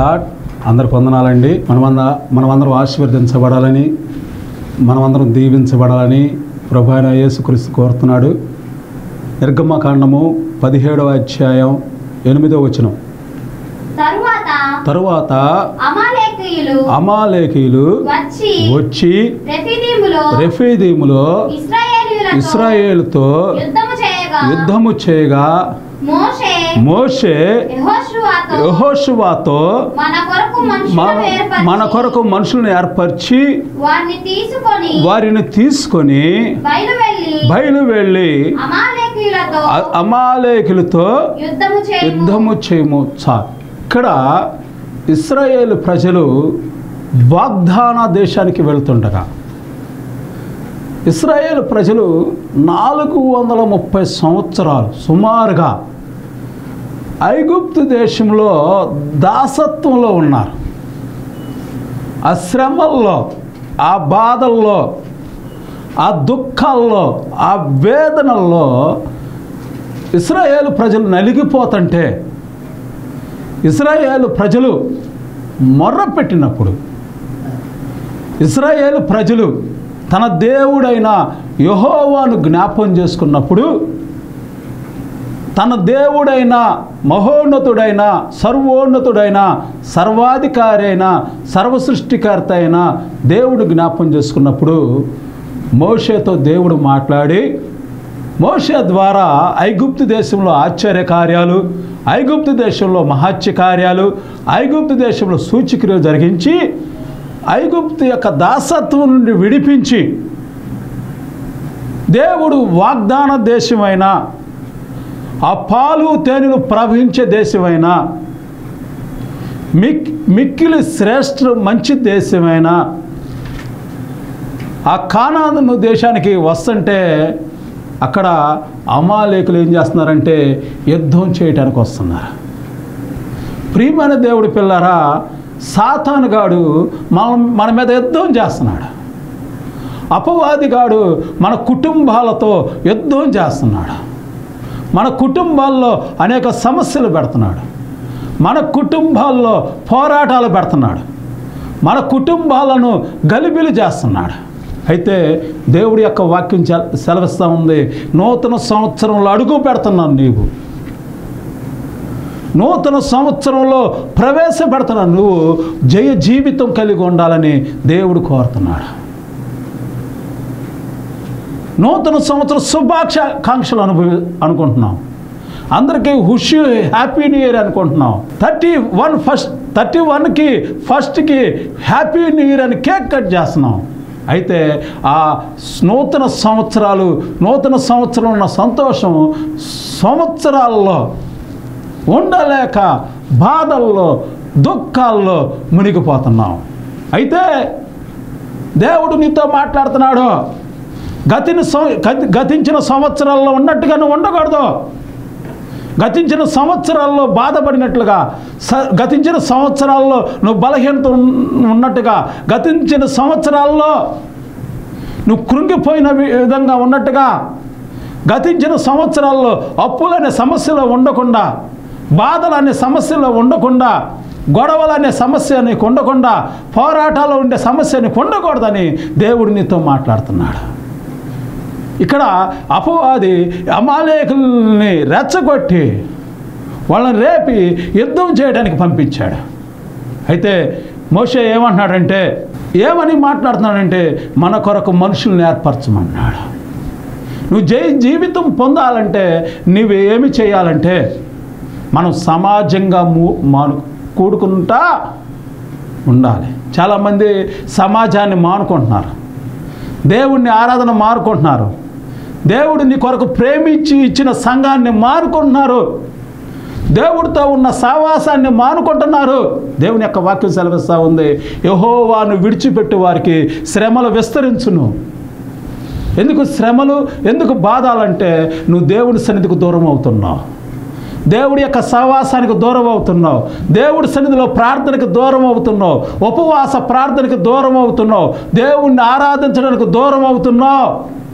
అందరు పొందనాలండి మనమంద మనమందరం ఆశీర్వదించబడాలని మనమందరం దీవించబడాలని ప్రభు అయిన యేసుక్రీస్తు కోరుతున్నాడు నిర్గమకాండము పదిహేడవ అధ్యాయం ఎనిమిదవ వచనం తరువాత తరువాత అమాలేకీయులు అమాలేకీయులు వచ్చి వచ్చి రెఫీదీములో రెఫీదీములో ఇశ్రాయేలీయులతో ఇస్రాయేలుతో యుద్ధము చేయగా యుద్ధము చేయగా మోషే మోషే యెహోషువతో యెహోషువతో మన కొరకు మన మనుషులను ఏర్పరిచి మన కొరకు మనుషులను ఏర్పరిచి వారిని తీసుకొని వారిని తీసుకొని బయలు వెళ్ళి బయలు వెళ్ళి అమాలేకీయులతో అ- అమాలేకులతో యుద్ధము చేయము యుద్ధము చేయము చా ఇక్కడ ఇస్రాయేల్ ప్రజలు వాగ్దాన దేశానికి వెళ్తుండగా ఇస్రాయేల్ ప్రజలు నాలుగు వందల ముప్పై సంవత్సరాలు సుమారుగా ఐగుప్తు దేశంలో దాసత్వంలో ఉన్నారు ఆ శ్రమల్లో ఆ బాధల్లో ఆ దుఃఖాల్లో ఆ వేదనల్లో ఇస్రాయేల్ ప్రజలు నలిగిపోతుంటే ఇస్రాయేల్ ప్రజలు మొర్ర పెట్టినప్పుడు ఇస్రాయేల్ ప్రజలు తన దేవుడైన యహోవాను జ్ఞాపం చేసుకున్నప్పుడు తన దేవుడైన మహోన్నతుడైన సర్వోన్నతుడైన సర్వాధికారి అయిన సర్వసృష్టికర్త అయిన దేవుడు జ్ఞాపం చేసుకున్నప్పుడు మోషేతో దేవుడు మాట్లాడి మోషే ద్వారా ఐగుప్తు దేశంలో ఆశ్చర్య కార్యాలు ఐగుప్తు దేశంలో మహాత్య కార్యాలు ఐగుప్తు దేశంలో సూచిక్రియలు జరిగించి ఐగుప్తు యొక్క దాసత్వం నుండి విడిపించి దేవుడు వాగ్దాన దేశమైన ఆ పాలు తేనెలు ప్రవహించే దేశమైన మిక్ మిక్కిలి శ్రేష్ఠ మంచి దేశమైన ఆ కానాను దేశానికి వస్తుంటే అక్కడ అమాలేకులు ఏం చేస్తున్నారంటే యుద్ధం చేయటానికి వస్తున్నారు ప్రియమైన దేవుడి పిల్లరా సాతానుగాడు మన మన మీద యుద్ధం చేస్తున్నాడు అపవాదిగాడు మన కుటుంబాలతో యుద్ధం చేస్తున్నాడు మన కుటుంబాల్లో అనేక సమస్యలు పెడుతున్నాడు మన కుటుంబాల్లో పోరాటాలు పెడుతున్నాడు మన కుటుంబాలను గలిబిలి చేస్తున్నాడు అయితే దేవుడి యొక్క వాక్యం చె- సెలవిస్తూ ఉంది నూతన సంవత్సరంలో అడుగు పెడుతున్నాను నీవు నూతన సంవత్సరంలో ప్రవేశపెడుతున్నాను నువ్వు జయ జీవితం కలిగి ఉండాలని దేవుడు కోరుతున్నాడు నూతన సంవత్సరం శుభాకాంక్షలు అనుభవి అనుకుంటున్నాం అందరికీ హుషి హ్యాపీ న్యూ ఇయర్ అనుకుంటున్నాం థర్టీ వన్ ఫస్ట్ థర్టీ వన్కి ఫస్ట్కి హ్యాపీ న్యూ ఇయర్ అని కేక్ కట్ చేస్తున్నాం అయితే ఆ నూతన సంవత్సరాలు నూతన సంవత్సరం ఉన్న సంతోషం సంవత్సరాల్లో ఉండలేక బాధల్లో దుఃఖాల్లో మునిగిపోతున్నాం అయితే దేవుడు నీతో మాట్లాడుతున్నాడు గతిన సం- గతి- గతించిన సంవత్సరాల్లో ఉన్నట్టుగా నువ్వు ఉండకూడదు గతించిన సంవత్సరాల్లో బాధపడినట్లుగా స గతించిన సంవత్సరాల్లో నువ్వు బలహీనత ఉన్- ఉన్నట్టుగా గతించిన సంవత్సరాల్లో నువ్వు కృంగిపోయిన వి- విధంగా ఉన్నట్టుగా గతించిన సంవత్సరాల్లో అప్పులనే సమస్యలో ఉండకుండా బాధలు అనే సమస్యలో ఉండకుండా గొడవలు అనే సమస్య నీకు ఉండకుండా పోరాటాలు ఉండే సమస్య నీకు ఉండకూడదని దేవుడు నీతో మాట్లాడుతున్నాడు ఇక్కడ అపవాది అమాలేకుల్ని రెచ్చగొట్టి వాళ్ళని రేపి యుద్ధం చేయడానికి పంపించాడు అయితే మోషే ఏమంటున్నాడంటే ఏమని మాట్లాడుతున్నాడంటే మన కొరకు మనుషుల్ని ఏర్పరచమన్నాడు నువ్వు జై జీవితం పొందాలంటే నువ్వు ఏమి చేయాలంటే మనం సమాజంగా మూ మాను కూడుకుంటా ఉండాలి చాలామంది సమాజాన్ని మానుకుంటున్నారు దేవుణ్ణి ఆరాధన మారుకుంటున్నారు దేవుడు నీ కొరకు ప్రేమించి ఇచ్చిన సంఘాన్ని మారుకుంటున్నారు దేవుడితో ఉన్న సావాసాన్ని మానుకుంటున్నారు దేవుని యొక్క వాక్యం సెలవిస్తూ ఉంది యహోవాను విడిచిపెట్టు వారికి శ్రమలు విస్తరించును ఎందుకు శ్రమలు ఎందుకు బాధాలంటే నువ్వు దేవుడి సన్నిధికి దూరం అవుతున్నావు దేవుడి యొక్క సహవాసానికి దూరం అవుతున్నావు దేవుడి సన్నిధిలో ప్రార్థనకు దూరం అవుతున్నావు ఉపవాస ప్రార్థనకు దూరం అవుతున్నావు దేవుణ్ణి ఆరాధించడానికి దూరం అవుతున్నావు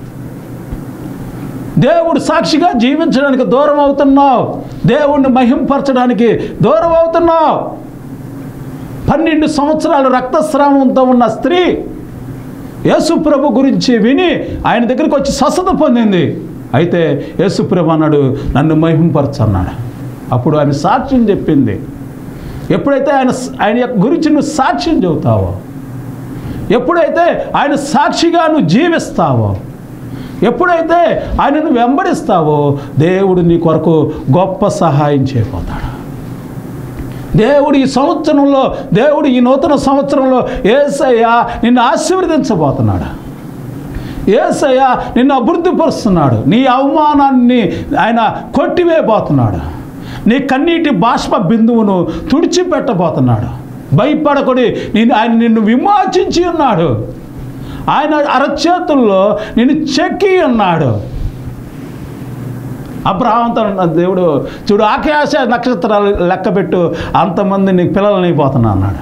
దేవుడు సాక్షిగా జీవించడానికి దూరం అవుతున్నావు దేవుణ్ణి మహింపరచడానికి దూరం అవుతున్నావు పన్నెండు సంవత్సరాలు రక్తస్రావంతో ఉన్న స్త్రీ యేసు ప్రభు గురించి విని ఆయన దగ్గరికి వచ్చి స్వస్థత పొందింది అయితే యేసు ప్రభు అన్నాడు నన్ను మహింపరచన్నాడు అప్పుడు ఆయన సాక్ష్యం చెప్పింది ఎప్పుడైతే ఆయన ఆయన యొక్క గురించి నువ్వు సాక్ష్యం చెబుతావో ఎప్పుడైతే ఆయన సాక్షిగా నువ్వు జీవిస్తావో ఎప్పుడైతే ఆయనను వెంబడిస్తావో దేవుడు నీ కొరకు గొప్ప సహాయం చేయబోతాడు దేవుడు ఈ సంవత్సరంలో దేవుడు ఈ నూతన సంవత్సరంలో ఏసయ్య నిన్ను ఆశీర్వదించబోతున్నాడు ఏసయ్య నిన్ను అభివృద్ధిపరుస్తున్నాడు నీ అవమానాన్ని ఆయన కొట్టివేయబోతున్నాడు నీ కన్నీటి బాష్ప బిందువును తుడిచిపెట్టబోతున్నాడు భయపడకుడి నేను ఆయన నిన్ను విమోచించి ఉన్నాడు ఆయన అరచేతుల్లో నిన్ను చెక్కి ఉన్నాడు అబ్రహాంతో అన్న దేవుడు చూడు ఆకాశ నక్షత్రాలు లెక్క పెట్టు అంతమంది నీకు పిల్లలని అయిపోతున్నా అన్నాడు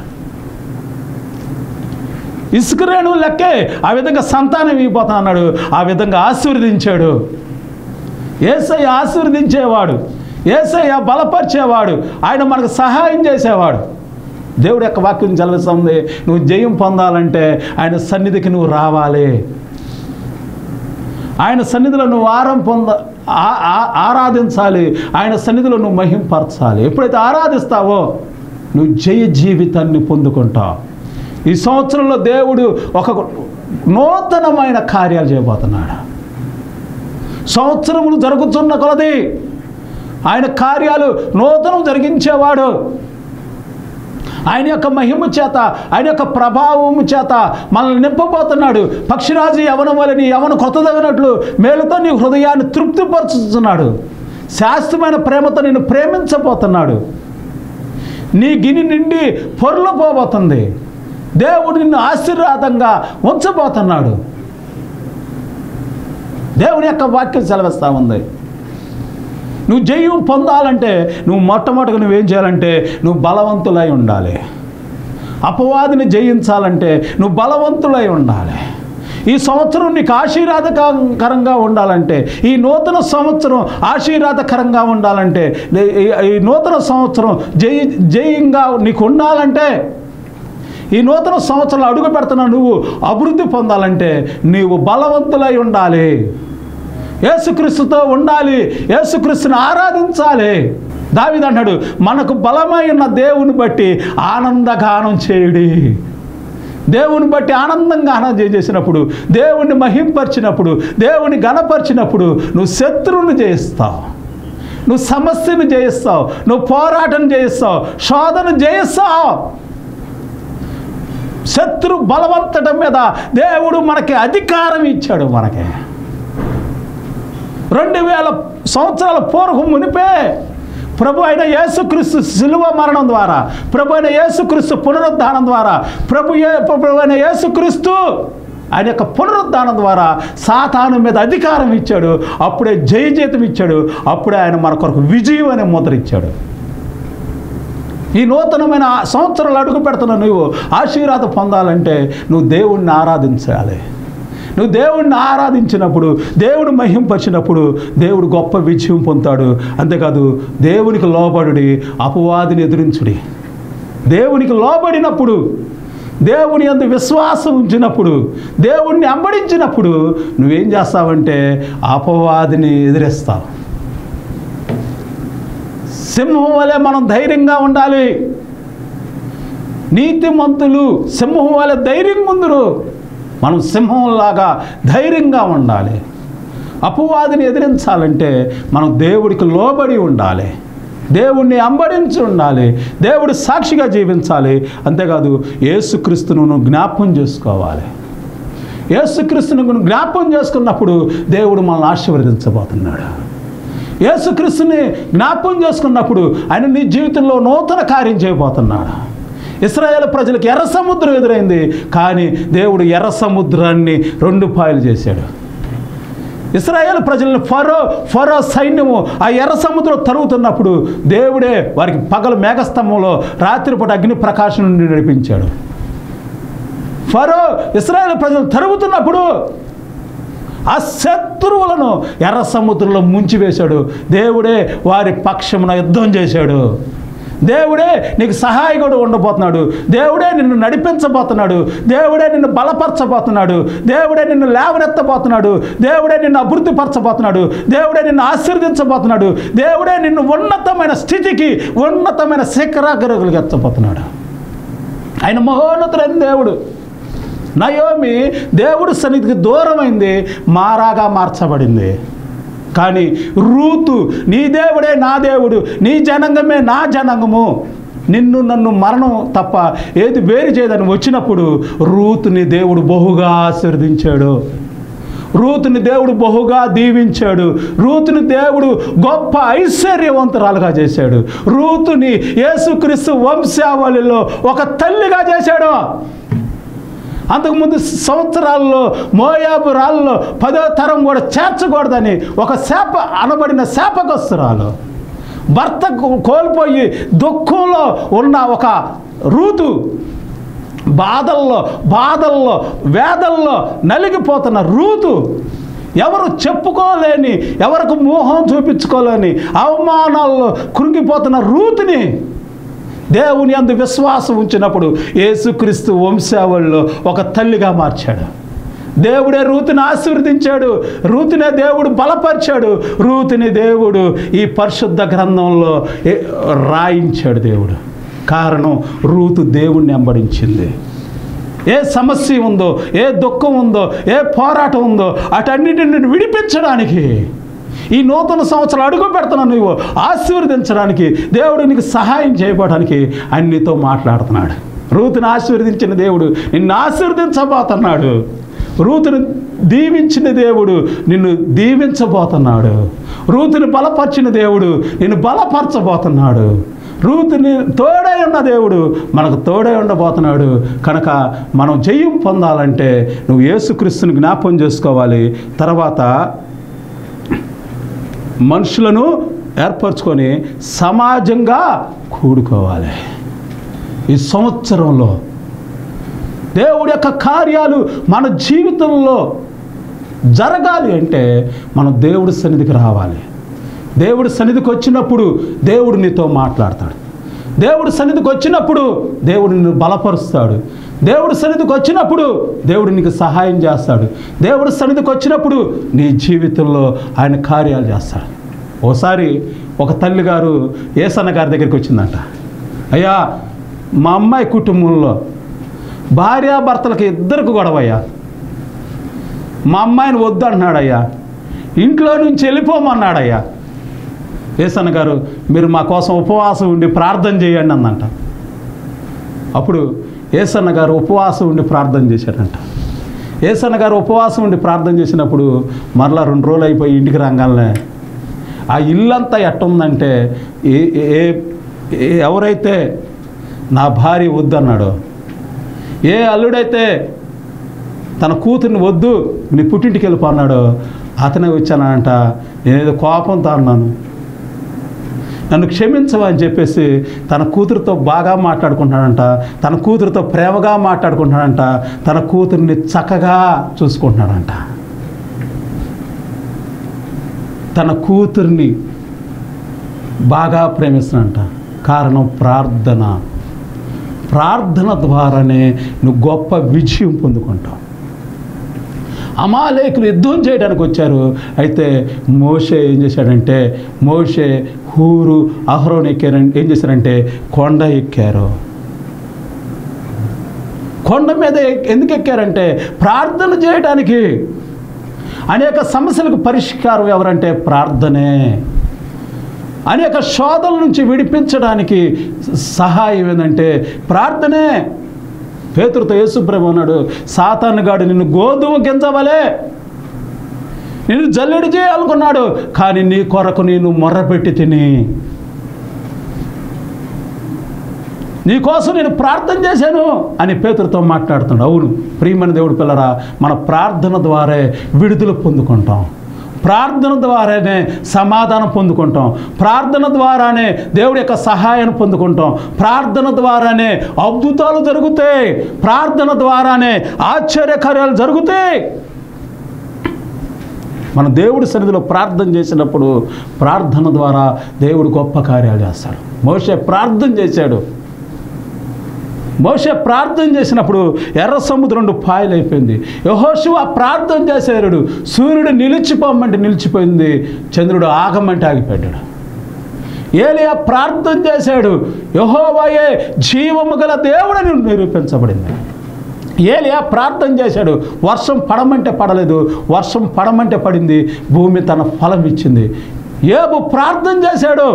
ఇసుక రేణువు లెక్కే ఆ విధంగా సంతానం అయిపోతా అన్నాడు ఆ విధంగా ఆశీర్వదించాడు ఏసయ్య ఆశీర్వదించేవాడు ఏసయ్య బలపరిచేవాడు ఆయన మనకు సహాయం చేసేవాడు దేవుడు యొక్క వాక్యం చదివిస్తుంది నువ్వు జయం పొందాలంటే ఆయన సన్నిధికి నువ్వు రావాలి ఆయన సన్నిధిలో నువ్వు ఆరం పొంద ఆ- ఆ- ఆరాధించాలి ఆయన సన్నిధిలో నువ్వు మహింపరచాలి ఎప్పుడైతే ఆరాధిస్తావో నువ్వు జయ జీవితాన్ని పొందుకుంటావు ఈ సంవత్సరంలో దేవుడు ఒక నూతనమైన కార్యాలు చేయబోతున్నాడు సంవత్సరములు జరుగుతున్న కొలది ఆయన కార్యాలు నూతనం జరిగించేవాడు ఆయన యొక్క మహిమ చేత ఆయన యొక్క ప్రభావము చేత మనల్ని నింపబోతున్నాడు పక్షిరాజు యవనం వలని యవన కొత్తదగినట్లు మేలుతో నీ హృదయాన్ని తృప్తిపరుచుతున్నాడు శాస్త్రమైన ప్రేమతో నిన్ను ప్రేమించబోతున్నాడు నీ గిని నిండి పొరలపోబోతుంది దేవుడు నిన్ను ఆశీర్వాదంగా ఉంచబోతున్నాడు దేవుని యొక్క వాక్యం సెలవిస్తూ ఉంది నువ్వు జయం పొందాలంటే నువ్వు మొట్టమొదటిగా నువ్వేం చేయాలంటే నువ్వు బలవంతులై ఉండాలి అపవాదిని జయించాలంటే నువ్వు బలవంతులై ఉండాలి ఈ సంవత్సరం నీకు ఆశీర్వాదకరంగా ఉండాలంటే ఈ నూతన సంవత్సరం ఆశీర్వాదకరంగా ఉండాలంటే లే- ఈ- ఈ నూతన సంవత్సరం జయ జయంగా నీకు ఉండాలంటే ఈ నూతన సంవత్సరంలో అడుగు పెడుతున్న నువ్వు అభివృద్ధి పొందాలంటే నీవు బలవంతులై ఉండాలి యేసుక్రీస్తుతో ఉండాలి యేసుక్రీస్తుని ఆరాధించాలి దావిది అన్నాడు మనకు బలమైన దేవుని బట్టి ఆనందగానం చేయుడి దేవుని బట్టి ఆనందంగా ఆనందం చేసినప్పుడు దేవుణ్ణి మహింపరిచినప్పుడు దేవుని గణపరిచినప్పుడు నువ్వు శత్రువుని జయిస్తావు నువ్వు సమస్యను జయిస్తావు నువ్వు పోరాటం చేయిస్తావు శోధన జయిస్తావు శత్రు బలవంతటం మీద దేవుడు మనకి అధికారం ఇచ్చాడు మనకి రెండు వేల సంవత్సరాల పూర్వం మునిపే ప్రభు అయిన యేసుక్రీస్తు శిలువ మరణం ద్వారా ప్రభు అయిన యేసుక్రీస్తు పునరుద్ధానం ద్వారా ప్రభు ఏ ప్రభు అయిన యేసుక్రీస్తు ఆయన యొక్క పునరుద్ధానం ద్వారా సాతాను మీద అధికారం ఇచ్చాడు అప్పుడే జయజీతం ఇచ్చాడు అప్పుడే ఆయన మన కొరకు విజయం అనే ముద్ర ఇచ్చాడు ఈ నూతనమైన సంవత్సరాలు అడుగు పెడుతున్న నువ్వు ఆశీర్వాదం పొందాలంటే నువ్వు దేవుణ్ణి ఆరాధించాలి నువ్వు దేవుణ్ణి ఆరాధించినప్పుడు దేవుడు మహింపరిచినప్పుడు దేవుడు గొప్ప విజయం పొందుతాడు అంతేకాదు దేవునికి లోబడుడి అపవాదిని ఎదిరించుడి దేవునికి లోబడినప్పుడు దేవుని అందు విశ్వాసం ఉంచినప్పుడు దేవుణ్ణి అంబడించినప్పుడు నువ్వేం చేస్తావంటే అపవాదిని ఎదిరిస్తావు సింహం వలె మనం ధైర్యంగా ఉండాలి నీతిమంతులు సింహం వలె ధైర్యం ముందురు మనం సింహంలాగా ధైర్యంగా ఉండాలి అపవాదిని ఎదిరించాలంటే మనం దేవుడికి లోబడి ఉండాలి దేవుణ్ణి అంబడించి ఉండాలి దేవుడు సాక్షిగా జీవించాలి అంతేకాదు యేసుక్రీస్తును నువ్వు జ్ఞాపకం చేసుకోవాలి యేసుక్రీస్తును నువ్వు జ్ఞాపకం చేసుకున్నప్పుడు దేవుడు మనల్ని ఆశీర్వదించబోతున్నాడు యేసుక్రీస్తుని జ్ఞాపకం చేసుకున్నప్పుడు ఆయన నీ జీవితంలో నూతన కార్యం చేయబోతున్నాడు ఇస్రాయేల్ ప్రజలకు ఎర్ర సముద్రం ఎదురైంది కానీ దేవుడు ఎర్ర సముద్రాన్ని రెండు పాయలు చేశాడు ఇస్రాయేల్ ప్రజలను ఫరో ఫరో సైన్యము ఆ ఎర్ర సముద్రం తరుగుతున్నప్పుడు దేవుడే వారికి పగలు మేఘస్తంభంలో రాత్రిపూట అగ్ని ప్రకాశం నుండి నడిపించాడు ఫరో ఇస్రాయేల్ ప్రజలు తరుగుతున్నప్పుడు ఆ శత్రువులను ఎర్ర సముద్రంలో ముంచివేశాడు దేవుడే వారి పక్షమున యుద్ధం చేశాడు దేవుడే నీకు సహాయకుడు ఉండబోతున్నాడు దేవుడే నిన్ను నడిపించబోతున్నాడు దేవుడే నిన్ను బలపరచబోతున్నాడు దేవుడే నిన్ను లేవనెత్తబోతున్నాడు దేవుడే నిన్ను అభివృద్ధిపరచబోతున్నాడు దేవుడే నిన్ను ఆశీర్వదించబోతున్నాడు దేవుడే నిన్ను ఉన్నతమైన స్థితికి ఉన్నతమైన శిఖరాగ్రగులకు ఎత్తబోతున్నాడు ఆయన మహోన్నతుడైన దేవుడు నయోమి దేవుడు సన్నిధికి దూరమైంది మారాగా మార్చబడింది కానీ రూతు నీ దేవుడే నా దేవుడు నీ జనాంగమే నా జనాంగము నిన్ను నన్ను మరణం తప్ప ఏది వేరు చేయదని వచ్చినప్పుడు రూతుని దేవుడు బహుగా ఆశీర్వదించాడు రూతుని దేవుడు బహుగా దీవించాడు రూతుని దేవుడు గొప్ప ఐశ్వర్యవంతురాలుగా చేశాడు రూతుని యేసుక్రీస్తు వంశావళిలో ఒక తల్లిగా చేశాడు అంతకుముందు సంవత్సరాల్లో మోయాబు రాళ్ళలో పదో తరం కూడా చేర్చకూడదని ఒక శాప అనబడిన శాపగస్తురాలు భర్త కో- కోల్పోయి దుఃఖంలో ఉన్న ఒక రూతు బాధల్లో బాధల్లో వేదల్లో నలిగిపోతున్న రూతు ఎవరు చెప్పుకోలేని ఎవరికి మోహం చూపించుకోలేని అవమానాల్లో కృంగిపోతున్న రూతుని దేవుని అందు విశ్వాసం ఉంచినప్పుడు యేసుక్రీస్తు వంశావళిలో ఒక తల్లిగా మార్చాడు దేవుడే రూతుని ఆశీర్వదించాడు రూతునే దేవుడు బలపరిచాడు రూతుని దేవుడు ఈ పరిశుద్ధ గ్రంథంలో ఏ- రాయించాడు దేవుడు కారణం రూతు దేవుణ్ణి వెంబడించింది ఏ సమస్య ఉందో ఏ దుఃఖం ఉందో ఏ పోరాటం ఉందో అటన్నిటిని విడిపించడానికి ఈ నూతన సంవత్సరం అడుగు పెడుతున్నావు నువ్వు ఆశీర్వదించడానికి దేవుడు నీకు సహాయం చేయబోవడానికి ఆయన నీతో మాట్లాడుతున్నాడు రూతుని ఆశీర్వదించిన దేవుడు నిన్ను ఆశీర్వదించబోతున్నాడు రూతుని దీవించిన దేవుడు నిన్ను దీవించబోతున్నాడు రూతుని బలపరిచిన దేవుడు నిన్ను బలపరచబోతున్నాడు రూతుని తోడై ఉన్న దేవుడు మనకు తోడై ఉండబోతున్నాడు కనుక మనం జయం పొందాలంటే నువ్వు యేసుక్రీస్తుని జ్ఞాపం చేసుకోవాలి తర్వాత మనుషులను ఏర్పరచుకొని సమాజంగా కూడుకోవాలి ఈ సంవత్సరంలో దేవుడి యొక్క కార్యాలు మన జీవితంలో జరగాలి అంటే మనం దేవుడి సన్నిధికి రావాలి దేవుడి సన్నిధికి వచ్చినప్పుడు దేవుడు నీతో మాట్లాడతాడు దేవుడి సన్నిధికి వచ్చినప్పుడు దేవుడు నిన్ను బలపరుస్తాడు దేవుడి సన్నిధికి వచ్చినప్పుడు దేవుడు నీకు సహాయం చేస్తాడు దేవుడి సన్నిధికి వచ్చినప్పుడు నీ జీవితంలో ఆయన కార్యాలు చేస్తాడు ఓసారి ఒక తల్లి గారు ఏసన్న గారి దగ్గరికి వచ్చిందంట అయ్యా మా అమ్మాయి కుటుంబంలో భార్యాభర్తలకు ఇద్దరికి గొడవయ్యా మా అమ్మాయిని వద్దు అంటున్నాడయ్యా ఇంట్లో నుంచి వెళ్ళిపోమన్నాడయ్యా ఏసన్న గారు మీరు మా కోసం ఉపవాసం ఉండి ప్రార్థన చేయండి అందంట అప్పుడు ఏసన్న గారు ఉపవాసం ఉండి ప్రార్థన చేశాడంట ఏసన్న గారు ఉపవాసం ఉండి ప్రార్థన చేసినప్పుడు మరలా రెండు రోజులు అయిపోయి ఇంటికి రాగానే ఆ ఇల్లంతా ఎట్టుందంటే ఏ ఏ ఏ- ఎవరైతే నా భార్య వద్దన్నాడో ఏ అల్లుడైతే తన కూతుర్ని వద్దు నీ పుట్టింటికి వెళ్ళిపో అన్నాడో అతనే వచ్చానంట నేనేదో కోపంతో అన్నాను నన్ను క్షమించవా అని చెప్పేసి తన కూతురుతో బాగా మాట్లాడుకుంటాడంట తన కూతురుతో ప్రేమగా మాట్లాడుకుంటాడంట తన కూతుర్ని చక్కగా చూసుకుంటున్నాడంట తన కూతుర్ని బాగా ప్రేమిస్తున్నాడంట కారణం ప్రార్థన ప్రార్థన ద్వారానే నువ్వు గొప్ప విజయం పొందుకుంటావు అమాలేకులు యుద్ధం చేయడానికి వచ్చారు అయితే మోషే ఏం చేశాడంటే మోషే హూరు అహరోన్ ఎక్కారు ఏం చేశారంటే కొండ ఎక్కారు కొండ మీద ఎక్- ఎందుకు ఎక్కారంటే ప్రార్థన చేయడానికి అనేక సమస్యలకు పరిష్కారం ఎవరంటే ప్రార్థనే అనేక శోధల నుంచి విడిపించడానికి సహాయం ఏంటంటే ప్రార్థనే పేతురుతో యేసుప్రభు అన్నాడు సాతానుగాడు నిన్ను గోధుమ గింజవలే నిన్ను జల్లెడి చేయాలనుకున్నాడు కానీ నీ కొరకు నేను మొర్రపెట్టి తిని నీకోసం నేను ప్రార్థన చేశాను అని పేతురుతో మాట్లాడుతున్నాడు అవును ప్రియమైన దేవుడు పిల్లరా మన ప్రార్థన ద్వారే విడుదల పొందుకుంటాం ప్రార్థన ద్వారానే సమాధానం పొందుకుంటాం ప్రార్థన ద్వారానే దేవుడి యొక్క సహాయాన్ని పొందుకుంటాం ప్రార్థన ద్వారానే అద్భుతాలు జరుగుతాయి ప్రార్థన ద్వారానే ఆశ్చర్యకార్యాలు జరుగుతాయి మన దేవుడి సన్నిధిలో ప్రార్థన చేసినప్పుడు ప్రార్థన ద్వారా దేవుడు గొప్ప కార్యాలు చేస్తాడు మోషే ప్రార్థన చేశాడు మోషే ప్రార్థన చేసినప్పుడు ఎర్ర సముద్రం రెండు పాయలైపోయింది యహోశివ ప్రార్థన చేశాడు సూర్యుడు నిలిచిపోమంటే నిలిచిపోయింది చంద్రుడు ఆగమంటే ఆగిపోయాడు ఏలియా ప్రార్థన చేశాడు యహోవాయే జీవము గల దేవుడని నిరూపించబడింది ఏలియా ప్రార్థన చేశాడు వర్షం పడమంటే పడలేదు వర్షం పడమంటే పడింది భూమి తన ఫలం ఇచ్చింది ఏబు ప్రార్థన చేశాడు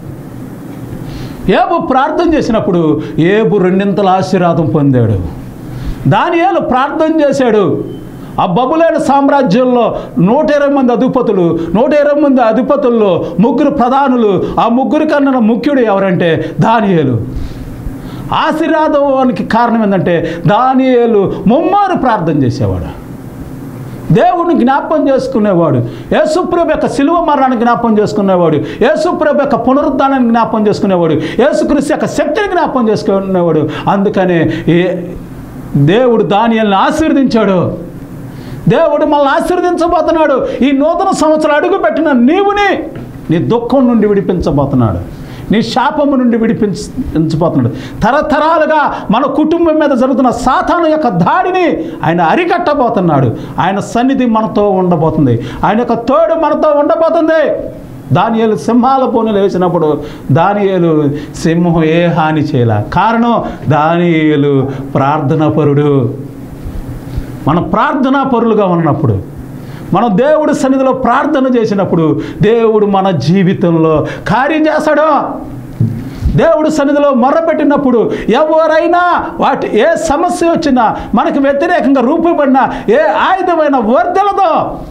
ఏబు ప్రార్థన చేసినప్పుడు ఏబు రెండింతల ఆశీర్వాదం పొందాడు దానియేలు ప్రార్థన చేశాడు ఆ బబులేని సామ్రాజ్యంలో నూట ఇరవై మంది అధిపతులు నూట ఇరవై మంది అధిపతుల్లో ముగ్గురు ప్రధానులు ఆ ముగ్గురు కన్నా ముఖ్యుడు ఎవరంటే దానియేలు ఆశీర్వాదానికి కారణం ఏంటంటే దానియేలు ముమ్మారు ప్రార్థన చేసేవాడు దేవుని జ్ఞాపం చేసుకునేవాడు యేసుప్రభు యొక్క శిలువ మరణాన్ని జ్ఞాపం చేసుకునేవాడు యేసుప్రభు యొక్క పునరుద్ధానాన్ని జ్ఞాపం చేసుకునేవాడు యేసుక్రీస్తు యొక్క శక్తిని జ్ఞాపం చేసుకునేవాడు అందుకనే ఈ దేవుడు దానియల్ని ఆశీర్వదించాడు దేవుడు మనల్ని ఆశీర్వదించబోతున్నాడు ఈ నూతన సంవత్సరం అడుగు పెట్టిన నీవుని నీ దుఃఖం నుండి విడిపించబోతున్నాడు నీ శాపము నుండి విడిపించబోతున్నాడు తరతరాలుగా మన కుటుంబం మీద జరుగుతున్న సాతాను యొక్క దాడిని ఆయన అరికట్టబోతున్నాడు ఆయన సన్నిధి మనతో ఉండబోతుంది ఆయన యొక్క తోడు మనతో ఉండబోతుంది దానియేలు సింహాల పోనులు వేసినప్పుడు దానియేలు సింహం ఏ హాని చేయలే కారణం దానియేలు ప్రార్థనాపరుడు మనం ప్రార్థనా పరులుగా ఉన్నప్పుడు మనం దేవుడి సన్నిధిలో ప్రార్థన చేసినప్పుడు దేవుడు మన జీవితంలో కార్యం చేస్తాడు దేవుడు సన్నిధిలో మొర్రపెట్టినప్పుడు ఎవరైనా వాటి ఏ సమస్య వచ్చినా మనకు వ్యతిరేకంగా రూపబడిన ఏ ఆయుధమైన వర్ధలదో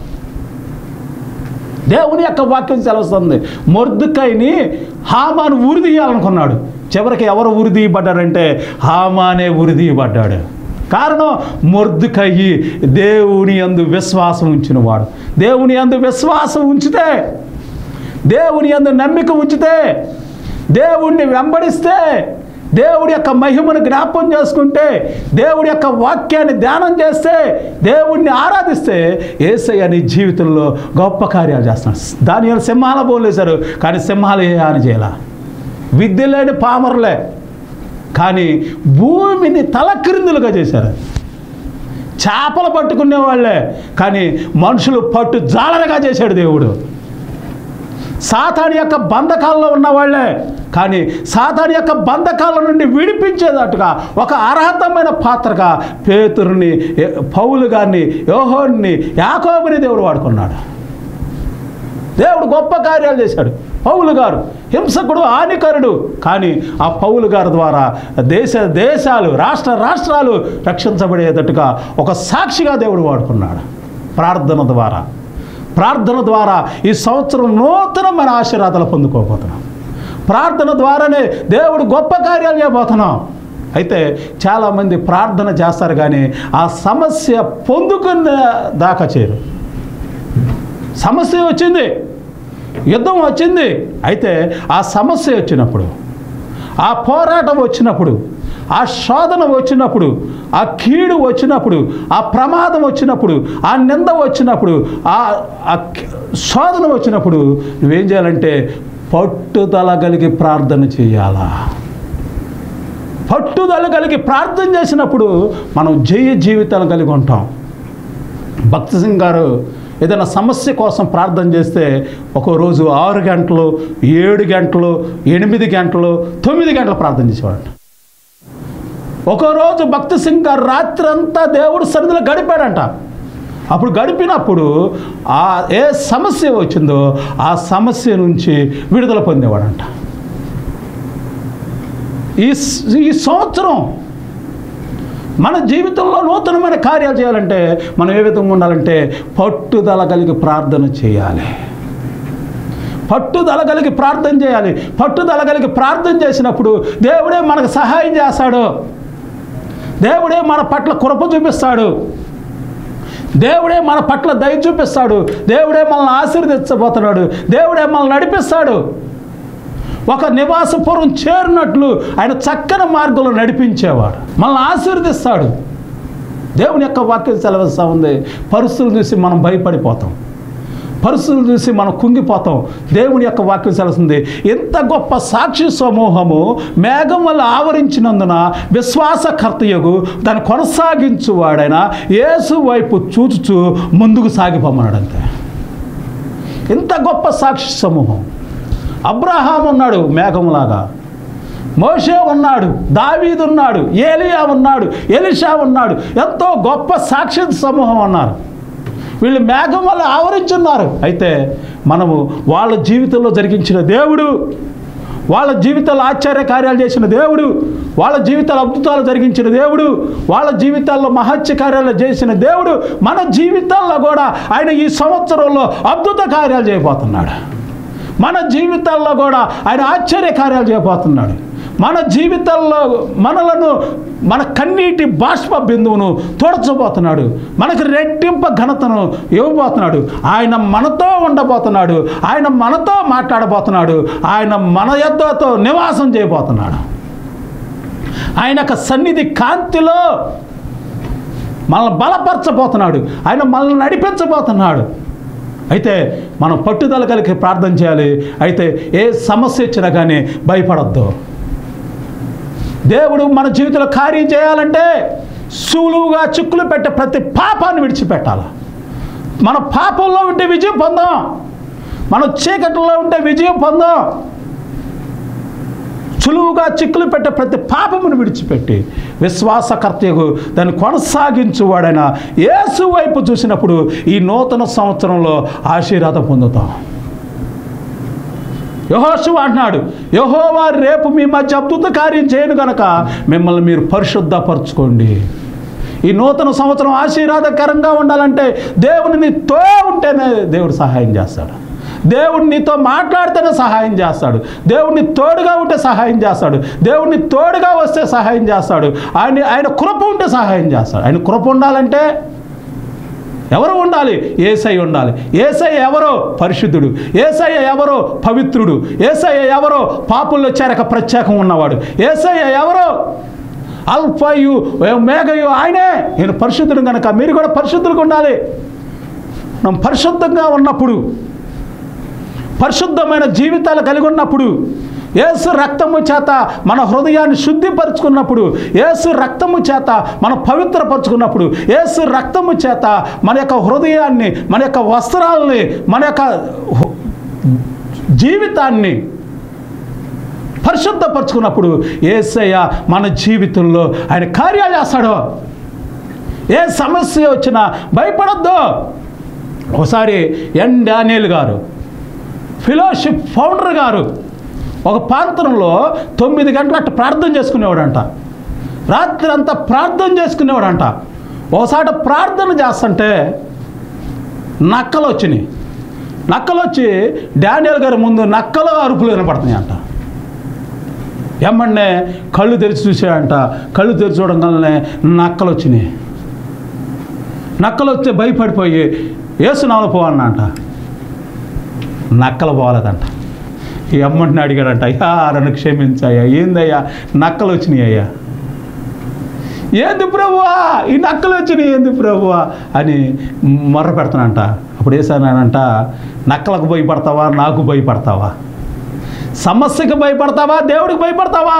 దేవుని యొక్క వాక్యం సెలవుస్తుంది మొర్దుకైని హామాను ఉరిదీయాలనుకున్నాడు చివరికి ఎవరు ఉరిదీయబడ్డారంటే హామానే ఉరిదీయబడ్డాడు కారణం మొర్దుకయ్యి దేవుని అందు విశ్వాసం ఉంచినవాడు దేవుని అందు విశ్వాసం ఉంచితే దేవుని అందు నమ్మిక ఉంచితే దేవుణ్ణి వెంబడిస్తే దేవుడి యొక్క మహిమను జ్ఞాపం చేసుకుంటే దేవుడి యొక్క వాక్యాన్ని ధ్యానం చేస్తే దేవుణ్ణి ఆరాధిస్తే ఏసయ్య నీ జీవితంలో గొప్ప కార్యాలు చేస్తున్నాడు దాని సింహాల బోలేశారు కానీ సింహాలు ఏ హాని చేయాల విద్య లేని పామరులే కానీ భూమిని తలక్రిందులుగా చేశారు చేపలు పట్టుకునే వాళ్ళే కానీ మనుషులు పట్టు జాలరగా చేశాడు దేవుడు సాతాని యొక్క బంధకాల్లో ఉన్నవాళ్లే కానీ సాతాని యొక్క బంధకాల నుండి విడిపించేటట్టుగా ఒక అర్హతమైన పాత్రగా పేతురుని ఏ- పౌలు గారిని యోహోన్ని యాకోబుని దేవుడు వాడుకున్నాడు దేవుడు గొప్ప కార్యాలు చేశాడు పౌలు గారు హింసకుడు హానికరుడు కానీ ఆ పౌలు గారి ద్వారా దేశ దేశాలు రాష్ట్ర రాష్ట్రాలు రక్షించబడేటట్టుగా ఒక సాక్షిగా దేవుడు వాడుకున్నాడు ప్రార్థన ద్వారా ప్రార్థన ద్వారా ఈ సంవత్సరం నూతనమైన ఆశీర్వాదాలు పొందుకోబోతున్నాం ప్రార్థన ద్వారానే దేవుడు గొప్ప కార్యాలు చేయబోతున్నాం అయితే చాలామంది ప్రార్థన చేస్తారు కానీ ఆ సమస్య పొందుకునే దాకా చేరు సమస్య వచ్చింది యుద్ధం వచ్చింది అయితే ఆ సమస్య వచ్చినప్పుడు ఆ పోరాటం వచ్చినప్పుడు ఆ శోధన వచ్చినప్పుడు ఆ కీడు వచ్చినప్పుడు ఆ ప్రమాదం వచ్చినప్పుడు ఆ నింద వచ్చినప్పుడు ఆ ఆ కి- శోధన వచ్చినప్పుడు నువ్వేం చేయాలంటే పట్టుదల కలిగి ప్రార్థన చేయాలా పట్టుదల కలిగి ప్రార్థన చేసినప్పుడు మనం జయ జీవితాలు కలిగి ఉంటాం భక్తి సింగ్ గారు ఏదైనా సమస్య కోసం ప్రార్థన చేస్తే ఒక రోజు ఆరు గంటలు ఏడు గంటలు ఎనిమిది గంటలు తొమ్మిది గంటలు ప్రార్థన చేసేవాడు ఒక రోజు భక్తి సింగ్ గారు రాత్రి అంతా దేవుడు సన్నిధిలో గడిపాడంట అప్పుడు గడిపినప్పుడు ఆ ఏ సమస్య వచ్చిందో ఆ సమస్య నుంచి విడుదల పొందేవాడంట ఈ స- ఈ సంవత్సరం మన జీవితంలో నూతనమైన కార్యాలు చేయాలంటే మనం ఏ విధంగా ఉండాలంటే పట్టుదల కలిగి ప్రార్థన చేయాలి పట్టుదల కలిగి ప్రార్థన చేయాలి పట్టుదల కలిగి ప్రార్థన చేసినప్పుడు దేవుడే మనకు సహాయం చేస్తాడు దేవుడే మన పట్ల కృప చూపిస్తాడు దేవుడే మన పట్ల దయ చూపిస్తాడు దేవుడే మనల్ని ఆశీర్వదించబోతున్నాడు దేవుడే మనల్ని నడిపిస్తాడు ఒక నివాసపురం చేరినట్లు ఆయన చక్కని మార్గంలో నడిపించేవాడు మనల్ని ఆశీర్వదిస్తాడు దేవుని యొక్క వాక్యం సెలవిస్తూ ఉంది పరిస్థితులు చూసి మనం భయపడిపోతాం పరిస్థితులు చూసి మనం కుంగిపోతాం దేవుని యొక్క వాక్యం సెలవుతుంది ఎంత గొప్ప సాక్షి సమూహము మేఘం వల్ల ఆవరించినందున విశ్వాసకర్తయగు దాన్ని కొనసాగించువాడైన యేసు వైపు చూచుచూ ముందుకు సాగిపోమన్నాడు అంతే ఇంత గొప్ప సాక్షి సమూహం అబ్రహాం ఉన్నాడు మేఘంలాగా మోషే ఉన్నాడు దావీదు ఉన్నాడు ఏలియా ఉన్నాడు ఎలిషా ఉన్నాడు ఎంతో గొప్ప సాక్షి సమూహం ఉన్నారు వీళ్ళు మేఘం వల్ల ఆవరించున్నారు అయితే మనము వాళ్ళ జీవితంలో జరిగించిన దేవుడు వాళ్ళ జీవితాల్లో ఆశ్చర్య కార్యాలు చేసిన దేవుడు వాళ్ళ జీవితాల అద్భుతాలు జరిగించిన దేవుడు వాళ్ళ జీవితాల్లో మహత్య కార్యాలు చేసిన దేవుడు మన జీవితాల్లో కూడా ఆయన ఈ సంవత్సరంలో అద్భుత కార్యాలు చేయబోతున్నాడు మన జీవితాల్లో కూడా ఆయన ఆశ్చర్య కార్యాలు చేయబోతున్నాడు మన జీవితాల్లో మనలను మన కన్నీటి బాష్ప బిందువును తోడచబోతున్నాడు మనకు రెట్టింప ఘనతను ఇవ్వబోతున్నాడు ఆయన మనతో ఉండబోతున్నాడు ఆయన మనతో మాట్లాడబోతున్నాడు ఆయన మన యొద్దతో నివాసం చేయబోతున్నాడు ఆయన యొక్క సన్నిధి కాంతిలో మనల్ని బలపరచబోతున్నాడు ఆయన మనల్ని నడిపించబోతున్నాడు అయితే మనం పట్టుదల కలిగి ప్రార్థన చేయాలి అయితే ఏ సమస్య ఇచ్చినా కానీ భయపడద్దు దేవుడు మన జీవితంలో కార్యం చేయాలంటే సులువుగా చిక్కులు పెట్టే ప్రతి పాపాన్ని విడిచిపెట్టాలి మన పాపంలో ఉంటే విజయం పొందాం మన చీకటిలో ఉంటే విజయం పొందాం సులువుగా చిక్కులు పెట్టే ప్రతి పాపమును విడిచిపెట్టి విశ్వాసకర్తకు దాన్ని కొనసాగించువాడైన యేసు వైపు చూసినప్పుడు ఈ నూతన సంవత్సరంలో ఆశీర్వాదం పొందుతాం యహోశు అంటున్నాడు యహోవా రేపు మీ మధ్య అద్భుత కార్యం చేయను గనక మిమ్మల్ని మీరు పరిశుద్ధపరచుకోండి ఈ నూతన సంవత్సరం ఆశీర్వాదకరంగా ఉండాలంటే దేవుని నీతో ఉంటేనే దేవుడు సహాయం చేస్తాడు దేవుడు నీతో మాట్లాడితేనే సహాయం చేస్తాడు దేవుడిని తోడుగా ఉంటే సహాయం చేస్తాడు దేవుడిని తోడుగా వస్తే సహాయం చేస్తాడు ఆయన ఆయన కృప ఉంటే సహాయం చేస్తాడు ఆయన కృప ఉండాలంటే ఎవరు ఉండాలి ఏసై ఉండాలి ఏసై ఎవరో పరిశుద్ధుడు ఏసయ్య ఎవరో పవిత్రుడు ఏసయ్య ఎవరో పాపుల్లో చేరక ప్రత్యేకం ఉన్నవాడు ఏసయ్య ఎవరో అల్ఫయు మేఘయు ఆయనే నేను పరిశుద్ధుడు కనుక మీరు కూడా పరిశుద్ధులుగా ఉండాలి మనం పరిశుద్ధంగా ఉన్నప్పుడు పరిశుద్ధమైన జీవితాలు కలిగి ఉన్నప్పుడు ఏసు రక్తము చేత మన హృదయాన్ని శుద్ధిపరుచుకున్నప్పుడు ఏసు రక్తము చేత మనం పవిత్రపరుచుకున్నప్పుడు ఏసు రక్తము చేత మన యొక్క హృదయాన్ని మన యొక్క వస్త్రాలని మన యొక్క హు- జీవితాన్ని పరిశుద్ధపరుచుకున్నప్పుడు ఏసయ్య మన జీవితంలో ఆయన కార్యాలు చేస్తాడు ఏ సమస్య వచ్చినా భయపడద్దు ఒకసారి ఎన్ డానియల్ గారు ఫిలోషిప్ ఫౌండర్ గారు ఒక ప్రాంతంలో తొమ్మిది గంటల అట్ట ప్రార్థన చేసుకునేవాడంట రాత్రి అంతా ప్రార్థన చేసుకునేవాడంట ఒకసారి ప్రార్థన చేస్తుంటే నక్కలు వచ్చినాయి నక్కలు వచ్చి డానియల్ గారి ముందు నక్కలు అరుపులు వినపడుతున్నాయి అంట ఏమన్నే కళ్ళు తెరిచి చూసాడంట కళ్ళు తెరిచి చూడగానే నక్కలు వచ్చినాయి నక్కలు వస్తే భయపడిపోయి ఏసునామలు పోవన్నా అంట నక్కలు పోలేదంట ఈ అమ్మని అడిగాడంట అయ్యా నన్ను క్షమించాయ్యా ఏందయ్యా నక్కలు వచ్చినాయి అయ్యా ఏంది ప్రభువా ఈ నక్కలు వచ్చినాయి ఏంది ప్రభువా అని మొర్ర పెడతానంట అప్పుడు వేసానంట నక్కలకు భయపడతావా నాకు భయపడతావా సమస్యకు భయపడతావా దేవుడికి భయపడతావా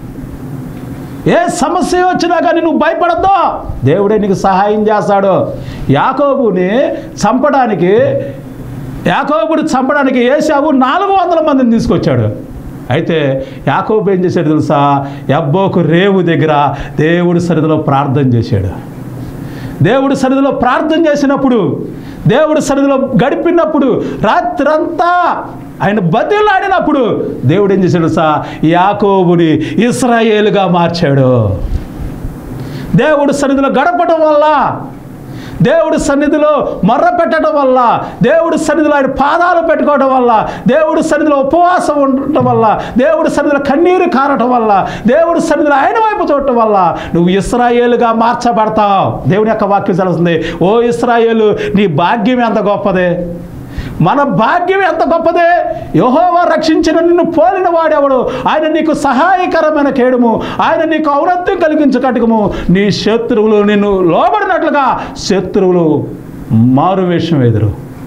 ఏ సమస్య వచ్చినా కానీ నువ్వు భయపడద్దు దేవుడే నీకు సహాయం చేస్తాడు యాకోబుని చంపడానికి యాకోబుని చంపడానికి ఏసావు నాలుగు వందల మందిని తీసుకొచ్చాడు అయితే యాకోబు ఏం చేశాడు తెలుసా ఎబ్బోకు రేవు దగ్గర దేవుడి సరిధిలో ప్రార్థన చేశాడు దేవుడి సన్నిధిలో ప్రార్థన చేసినప్పుడు దేవుడి సన్నిధిలో గడిపినప్పుడు రాత్రంతా ఆయన బతిలాడినప్పుడు దేవుడు ఏం చేశాడు సా యాకోబుని ఇస్రాయేలుగా మార్చాడు దేవుడి సన్నిధిలో గడపడం వల్ల దేవుడి సన్నిధిలో మర్ర పెట్టడం వల్ల దేవుడి సన్నిధిలో ఆయన పాదాలు పెట్టుకోవడం వల్ల దేవుడి సన్నిధిలో ఉపవాసం ఉండటం వల్ల దేవుడి సన్నిధిలో కన్నీరు కారటం వల్ల దేవుడి సన్నిధిలో ఆయన వైపు చూడటం వల్ల నువ్వు ఇస్రాయేలుగా మార్చబడతావు దేవుని యొక్క వాక్యం తెలుస్తుంది ఓ ఇస్రాయేలు నీ భాగ్యం ఎంత గొప్పదే మన భాగ్యం ఎంత గొప్పదే యహోవా రక్షించిన నిన్ను పోలిన వాడెవడు ఆయన నీకు సహాయకరమైన కేడుము ఆయన నీకు ఔన్నత్యం కలిగించు కటకము నీ శత్రువులు నిన్ను లోబడినట్లుగా శత్రువులు మారువేషం ఎదురు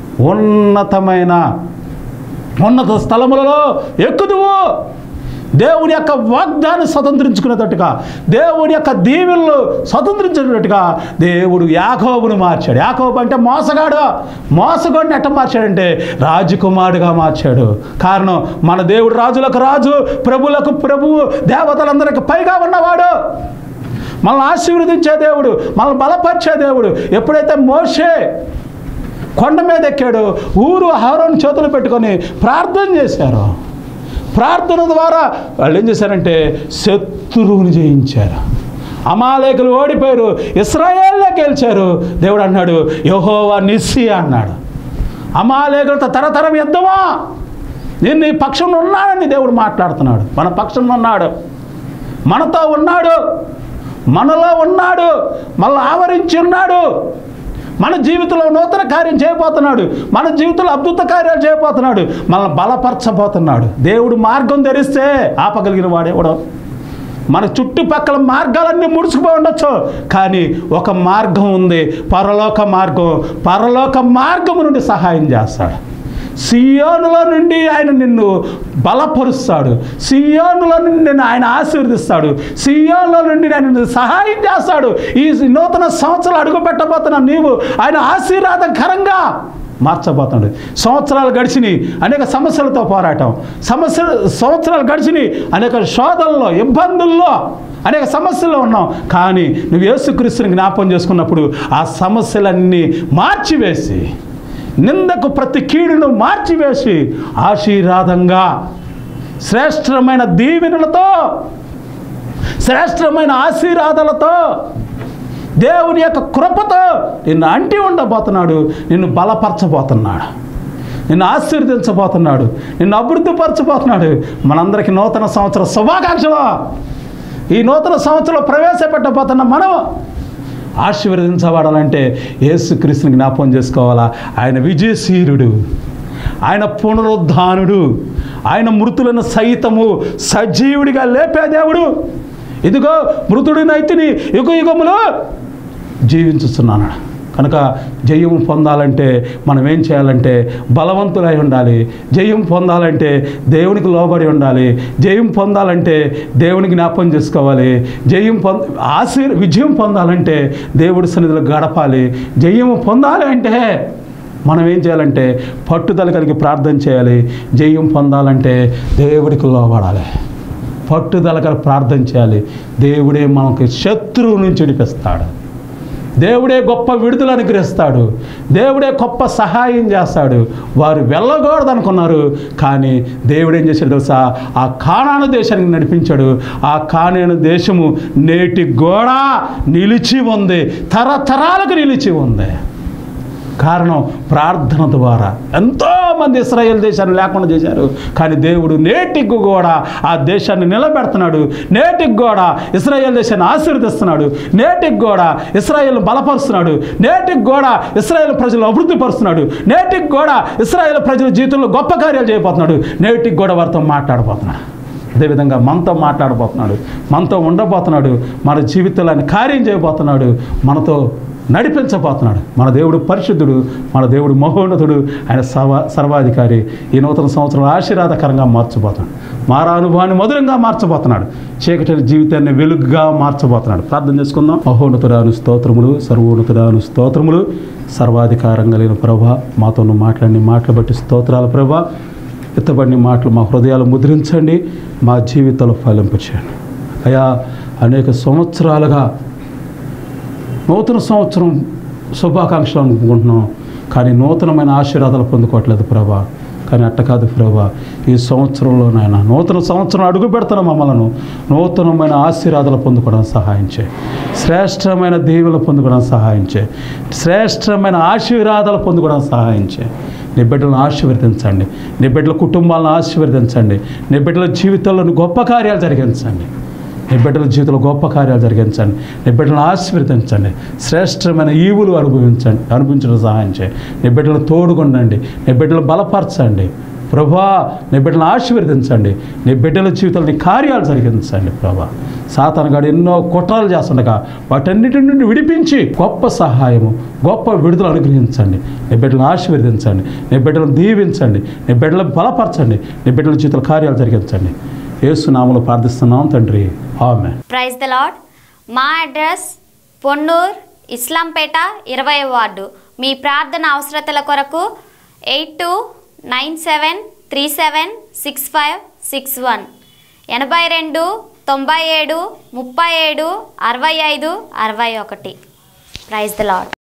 ఉన్నతమైన ఉన్నత స్థలములలో ఎక్కుదువు దేవుని యొక్క వాగ్దాన్ని స్వతంత్రించుకునేటట్టుగా దేవుని యొక్క దీవెనలు స్వతంత్రించినట్టుగా దేవుడు యాకోబును మార్చాడు యాకోబు అంటే మోసగాడు మోసగాడిని ఎట్ట మార్చాడంటే రాజకుమారుడుగా మార్చాడు కారణం మన దేవుడు రాజులకు రాజు ప్రభులకు ప్రభువు దేవతలందరికి పైగా ఉన్నవాడు మనల్ని ఆశీర్వదించే దేవుడు మనల్ని బలపరిచే దేవుడు ఎప్పుడైతే మోషే కొండ మీద ఎక్కాడు ఊరు హారోని చేతులు పెట్టుకొని ప్రార్థన చేశారు ప్రార్థన ద్వారా వాళ్ళు ఏం చేశారంటే శత్రువుని జయించారు అమాలేకులు ఓడిపోయారు ఇస్రాయేల్లే గెలిచారు దేవుడు అన్నాడు యహోవా నిస్సి అన్నాడు అమాలేకులతో తరతరం యుద్ధమా నేను నీ పక్షంలో ఉన్నానని దేవుడు మాట్లాడుతున్నాడు మన పక్షంలో ఉన్నాడు మనతో ఉన్నాడు మనలో ఉన్నాడు మనల్ని ఆవరించి ఉన్నాడు మన జీవితంలో నూతన కార్యం చేయబోతున్నాడు మన జీవితంలో అద్భుత కార్యాలు చేయబోతున్నాడు మనల్ని బలపరచబోతున్నాడు దేవుడు మార్గం ధరిస్తే ఆపగలిగిన వాడేవాడు మన చుట్టుపక్కల మార్గాలన్నీ ముడుచుకుపోయి ఉండొచ్చు కానీ ఒక మార్గం ఉంది పరలోక మార్గం పరలోక మార్గము నుండి సహాయం చేస్తాడు సియోనులో నుండి ఆయన నిన్ను బలపరుస్తాడు సియోనులో నుండి నిన్ను ఆయన ఆశీర్వదిస్తాడు సియోనులో నుండి ఆయన నిన్ను సహాయం చేస్తాడు ఈ నూతన సంవత్సరాలు అడుగు పెట్టబోతున్న నీవు ఆయన ఆశీర్వాదకరంగా మార్చబోతున్నాడు సంవత్సరాలు గడిచినాయి అనేక సమస్యలతో పోరాటం సమస్య సంవత్సరాలు గడిచినాయి అనేక శోధనలో ఇబ్బందుల్లో అనేక సమస్యల్లో ఉన్నాం కానీ నువ్వు యేసుక్రీస్తుని జ్ఞాపం చేసుకున్నప్పుడు ఆ సమస్యలన్నీ మార్చివేసి నిందకు ప్రతి కీడును మార్చివేసి ఆశీర్వాదంగా శ్రేష్టమైన దీవెనలతో శ్రేష్టమైన ఆశీర్వాదాలతో దేవుని యొక్క కృపతో నిన్ను అంటి ఉండబోతున్నాడు నిన్ను బలపరచబోతున్నాడు నిన్ను ఆశీర్వదించబోతున్నాడు నిన్ను అభివృద్ధిపరచబోతున్నాడు మనందరికీ నూతన సంవత్సర శుభాకాంక్షలు ఈ నూతన సంవత్సరంలో ప్రవేశపెట్టబోతున్న మనం ఆశీర్వదించబడాలంటే యేసుక్రీస్తుని జ్ఞాపకం చేసుకోవాలా ఆయన విజయశీరుడు ఆయన పునరుద్ధానుడు ఆయన మృతులను సైతము సజీవుడిగా లేపే దేవుడు ఇదిగో మృతుడినైతిని యుగ యుగములో జీవించుతున్నాను కనుక జయం పొందాలంటే మనం ఏం చేయాలంటే బలవంతులై ఉండాలి జయం పొందాలంటే దేవునికి లోబడి ఉండాలి జయం పొందాలంటే దేవునికి జ్ఞాపకం చేసుకోవాలి జయం పొంద ఆశీర్ విజయం పొందాలంటే దేవుడి సన్నిధిలో గడపాలి జయం పొందాలి అంటే మనం ఏం చేయాలంటే పట్టుదల కలిగి ప్రార్థన చేయాలి జయం పొందాలంటే దేవుడికి లోబడాలి పట్టుదల కలిగి ప్రార్థన చేయాలి దేవుడే మనకి శత్రువు నుంచి విడిపిస్తాడు దేవుడే గొప్ప విడుదల అనుగ్రహిస్తాడు దేవుడే గొప్ప సహాయం చేస్తాడు వారు వెళ్ళకూడదు అనుకున్నారు కానీ దేవుడు ఏం చేశాడు తెలుసా ఆ కానాను దేశానికి నడిపించాడు ఆ కానాను దేశము నేటి గోడ నిలిచి ఉంది తరతరాలకు నిలిచి ఉంది కారణం ప్రార్థన ద్వారా ఎంతోమంది ఇస్రాయేల్ దేశాన్ని లేకుండా చేశారు కానీ దేవుడు నేటికి కూడా ఆ దేశాన్ని నిలబెడుతున్నాడు నేటికి కూడా ఇస్రాయేల్ దేశాన్ని ఆశీర్వదిస్తున్నాడు నేటికి కూడా ఇస్రాయేల్ బలపరుస్తున్నాడు నేటికి కూడా ఇస్రాయేల్ ప్రజలు అభివృద్ధి పరుస్తున్నాడు నేటికి కూడా ఇస్రాయేల్ ప్రజల జీవితంలో గొప్ప కార్యాలు చేయబోతున్నాడు నేటికి కూడా వారితో మాట్లాడబోతున్నాడు అదేవిధంగా మనతో మాట్లాడబోతున్నాడు మనతో ఉండబోతున్నాడు మన జీవితంలో ఆయన కార్యం చేయబోతున్నాడు మనతో నడిపించబోతున్నాడు మన దేవుడు పరిశుద్ధుడు మన దేవుడు మహోన్నతుడు ఆయన సర్వ సర్వాధికారి ఈ నూతన సంవత్సరం ఆశీర్వాదకరంగా మార్చబోతున్నాడు మారా అనుభవాన్ని మధురంగా మార్చబోతున్నాడు చీకటి జీవితాన్ని వెలుగుగా మార్చబోతున్నాడు ప్రార్థన చేసుకుందాం మహోన్నతుడాను స్తోత్రములు సర్వోన్నతుడాను స్తోత్రములు సర్వాధికారం కలిగిన ప్రభా మాతో నువ్వు మాట్లాడిన మాటలు బట్టి స్తోత్రాల ప్రభా ఎత్తబడిన మాటలు మా హృదయాలు ముద్రించండి మా జీవితాలు ఫలింపచేయండి అయా అనేక సంవత్సరాలుగా నూతన సంవత్సరం శుభాకాంక్షలు అనుకుంటున్నాం కానీ నూతనమైన ఆశీర్వాదాలు పొందుకోవట్లేదు ప్రభా కానీ అట్ట కాదు ప్రభా ఈ సంవత్సరంలో నాయన నూతన సంవత్సరం అడుగు పెడుతున్న మమ్మలను నూతనమైన ఆశీర్వాదాలు పొందుకోవడానికి సహాయం చేయి శ్రేష్టమైన దీవులు పొందుకోవడానికి సహాయం చేయి శ్రేష్టమైన ఆశీర్వాదాలు పొందుకోవడానికి సహాయం చేయి నీ బిడ్డలను ఆశీర్వదించండి నీ బిడ్డల కుటుంబాలను ఆశీర్వదించండి నీ బిడ్డల జీవితంలో గొప్ప కార్యాలు జరిగించండి నీ బిడ్డల జీవితంలో గొప్ప కార్యాలు జరిగించండి నీ బిడ్డలను ఆశీర్వదించండి శ్రేష్టమైన ఈవులు అనుభవించండి అనుభవించడం సహాయం చేయండి నీ బిడ్డలను తోడుకొండండి నీ బిడ్డలు బలపరచండి ప్రభా నీ బిడ్డలను ఆశీర్వదించండి నీ బిడ్డల జీవితంలో నీ కార్యాలు జరిగించండి ప్రభా సాతానగాడు ఎన్నో కుట్రలు చేస్తుండగా వాటన్నిటి నుండి విడిపించి గొప్ప సహాయము గొప్ప విడుదల అనుగ్రహించండి నీ బిడ్డలను ఆశీర్వదించండి నీ బిడ్డలను దీవించండి నీ బిడ్డలను బలపరచండి నీ బిడ్డల జీవితాల కార్యాలు జరిగించండి ఏసునామలు ప్రార్థిస్తున్నాం తండ్రి ఆమె ప్రైజ్ ద లాడ్ మా అడ్రస్ పొన్నూర్ ఇస్లాంపేట ఇరవై వార్డు మీ ప్రార్థన అవసరతల కొరకు eight two nine seven three seven six five six one ఎనభై రెండు తొంభై ఏడు ముప్పై ఏడు అరవై ఐదు అరవై ఒకటి ప్రైజ్ ద లాడ్